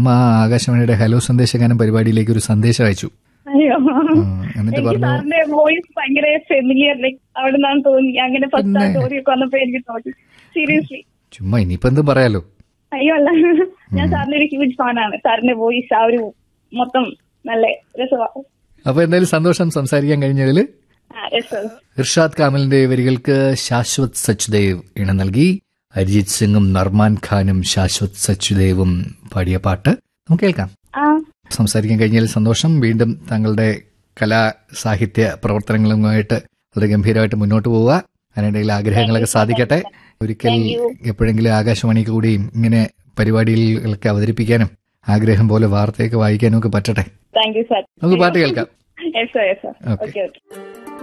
അമ്മ ആകാശവാണിയുടെ ഹലോ സന്ദേശഗാനം പരിപാടിയിലേക്ക് ഒരു സന്ദേശം അയച്ചു അയ്യോ എന്നിട്ട് എനിക്ക് പറഞ്ഞു സാറിന്റെ വോയിസ് ഭയങ്കര ഫെമിലിയർ ലൈക്ക് അവിടെ നിന്നാണ് തോന്നി അങ്ങനെ ഫസ്റ്റ് ആ സ്റ്റോറിയൊക്കെ വന്നപ്പോ എനിക്ക് തോന്നി സീരിയസ്ലി ചുമ്മാ ഇനിയിപ്പോ എന്തും പറയാലോ അയ്യോ അല്ല ഞാൻ സാറിന്റെ ഒരു ഹ്യൂജ് ഫാനാണ് സാറിന്റെ വോയിസ് ആ ഒരു മൊത്തം നല്ല രസമാണ് അപ്പൊ എന്തായാലും സന്തോഷം സംസാരിക്കാൻ കഴിഞ്ഞതിൽ ആ രസം ഇർഷാദ് കാമലിന്റെ വരികൾക്ക് ശാശ്വത് സച്ദേവ് ഇണ നൽകി അരിജിത് സിംഗും നർമാൻ ഖാനും ശാശ്വത് സച്ദേവും പാടിയ പാട്ട് നമുക്ക് കേൾക്കാം ആ സംസാരിക്കാൻ കഴിഞ്ഞതിൽ സന്തോഷം വീണ്ടും താങ്കളുടെ കലാ സാഹിത്യ പ്രവർത്തനങ്ങളുമായിട്ട് വളരെ ഗംഭീരമായിട്ട് മുന്നോട്ട് പോവുക അതിനിടയിൽ ആഗ്രഹങ്ങളൊക്കെ സാധിക്കട്ടെ ഒരിക്കൽ Thank you. എപ്പോഴെങ്കിലും ആകാശവാണിക്ക് കൂടിയും ഇങ്ങനെ പരിപാടികളൊക്കെ അവതരിപ്പിക്കാനും ആഗ്രഹം പോലെ വാർത്തയൊക്കെ വായിക്കാനും ഒക്കെ പറ്റട്ടെ താങ്ക് യു സാർ നമുക്ക് പാട്ട് കേൾക്കാം yes sir yes sir Okay. Okay okay